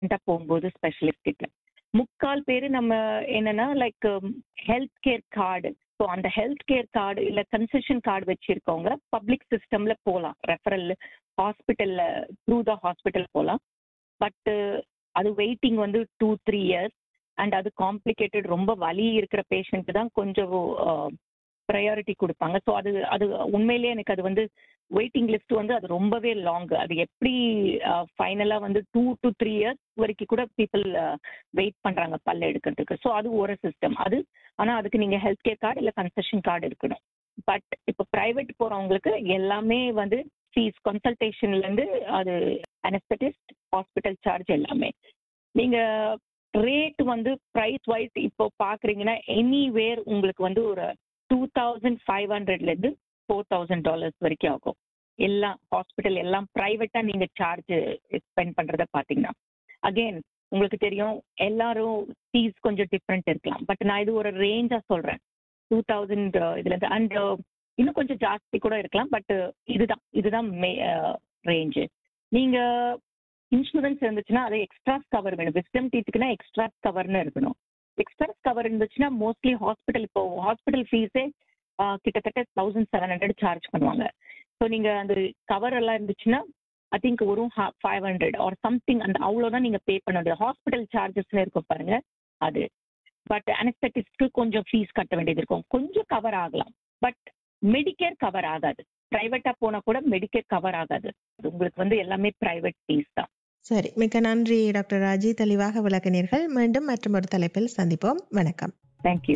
போகும்போது ஸ்பெஷலிஸ்ட் கிட்ட முக்கால் பேர் நம்ம என்னன்னா like health care card so அந்த ஹெல்த் கேர் கார்டு இல்லை கன்செஷன் கார்டு வச்சிருக்கவங்க பப்ளிக் சிஸ்டம்ல போகலாம் ரெஃபரல் ஹாஸ்பிட்டல்ல த்ரூ த ஹாஸ்பிட்டல் போகலாம் பட் அது வெயிட்டிங் வந்து டூ த்ரீ இயர்ஸ் அண்ட் அது காம்ப்ளிகேட்டட் ரொம்ப வலி இருக்கிற பேஷண்ட்டு தான் கொஞ்சம் ப்ரையாரிட்டி கொடுப்பாங்க ஸோ அது அது உண்மையிலேயே எனக்கு அது வந்து வெயிட்டிங் லிஸ்ட் வந்து அது ரொம்பவே லாங் அது எப்படி ஃபைனலாக வந்து டூ டு த்ரீ இயர்ஸ் வரைக்கும் கூட பீப்புள் வெயிட் பண்ணுறாங்க பல்ல எடுக்கிறதுக்கு ஸோ அது ஒரு சிஸ்டம் அது ஆனால் அதுக்கு நீங்கள் ஹெல்த் கேர் கார்டு இல்லை கன்செஷன் கார்டு இருக்கணும் பட் இப்போ ப்ரைவேட் போகிறவங்களுக்கு எல்லாமே வந்து ஃபீஸ் கன்சல்டேஷன்லேருந்து அது அனஸ்தட்டிஸ்ட் ஹாஸ்பிட்டல் சார்ஜ் எல்லாமே நீங்கள் ரேட் வந்து ப்ரைஸ் வைஸ் இப்போ பார்க்குறீங்கன்னா எனிவேர் உங்களுக்கு வந்து ஒரு டூ தௌசண்ட் ஃபைவ் ஹண்ட்ரட்லேருந்து ஃபோர் தௌசண்ட் டாலர்ஸ் வரைக்கும் ஆகும் எல்லாம் ஹாஸ்பிட்டல் எல்லாம் ப்ரைவேட்டாக நீங்கள் சார்ஜ் ஸ்பெண்ட் பண்ணுறத பார்த்தீங்கன்னா அகெயின் உங்களுக்கு தெரியும் எல்லாரும் ஃபீஸ் கொஞ்சம் டிஃப்ரெண்ட் இருக்கலாம் பட் நான் இது ஒரு ரேஞ்சாக சொல்கிறேன் டூ தௌசண்ட் இதுலேருந்து அண்ட் இன்னும் கொஞ்சம் ஜாஸ்தி கூட இருக்கலாம் பட் இதுதான் இதுதான் மே ரேஞ்சு நீங்கள் இன்சூரன்ஸ் இருந்துச்சுன்னா அது எக்ஸ்ட்ராஸ் கவர் வேணும் விஸ்டம் டீத்துக்குன்னா எக்ஸ்ட்ராஸ் கவர்னு இருக்கணும் எக்ஸ்ட்ராஸ் கவர் இருந்துச்சுன்னா மோஸ்ட்லி ஹாஸ்பிட்டல் இப்போ ஹாஸ்பிட்டல் ஃபீஸே கிட்டத்தட்ட தௌசண்ட் செவன் ஹண்ட்ரட் சார்ஜ் பண்ணுவாங்க ஸோ நீங்கள் அந்த கவர் எல்லாம் இருந்துச்சுன்னா ஐ திங்க் ஒரு ஃபைவ் ஹண்ட்ரட் ஆர் சம்திங் அந்த அவ்வளோதான் நீங்கள் பே பண்ண முடியும் ஹாஸ்பிட்டல் சார்ஜஸ்னு இருக்கும் பாருங்க அது பட் அனஸ்தட்டிஸ்க்கு கொஞ்சம் ஃபீஸ் கட்ட வேண்டியது இருக்கும் கொஞ்சம் கவர் ஆகலாம் பட் மெடிக்கேர் கவர் ஆகாது ப்ரைவேட்டாக போனால் கூட மெடிக்கேர் கவர் ஆகாது உங்களுக்கு வந்து எல்லாமே ப்ரைவேட் ஃபீஸ் தான் சரி மிக்க நன்றி டாக்டர் ராஜி தெளிவாக விளக்கினீர்கள் மீண்டும் மற்றும் ஒரு தலைப்பில் சந்திப்போம் வணக்கம் தேங்க்யூ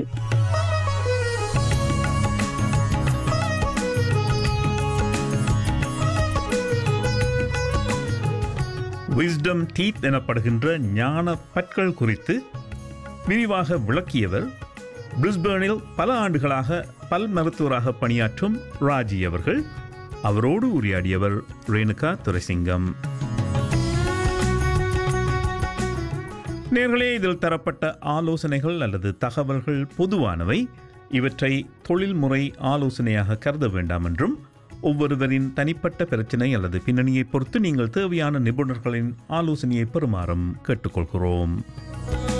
விஸ்டம் டீத் எனப்படுகின்ற ஞான பற்கள் குறித்து விரிவாக விளக்கியவர் பிரிஸ்பேர்னில் பல ஆண்டுகளாக பல் மருத்துவராக பணியாற்றும் ராஜி அவர்கள் அவரோடு உரையாடியவர் ரேணுகா துரைசிங்கம் நேர்களே இதில் தரப்பட்ட ஆலோசனைகள் அல்லது தகவல்கள் பொதுவானவை இவற்றை தொழில்முறை ஆலோசனையாக கருத வேண்டாம் என்றும் ஒவ்வொருவரின் தனிப்பட்ட பிரச்சினை அல்லது பின்னணியை பொறுத்து நீங்கள் தேவையான நிபுணர்களின் ஆலோசனையை பெறுமாறும் கேட்டுக்கொள்கிறோம்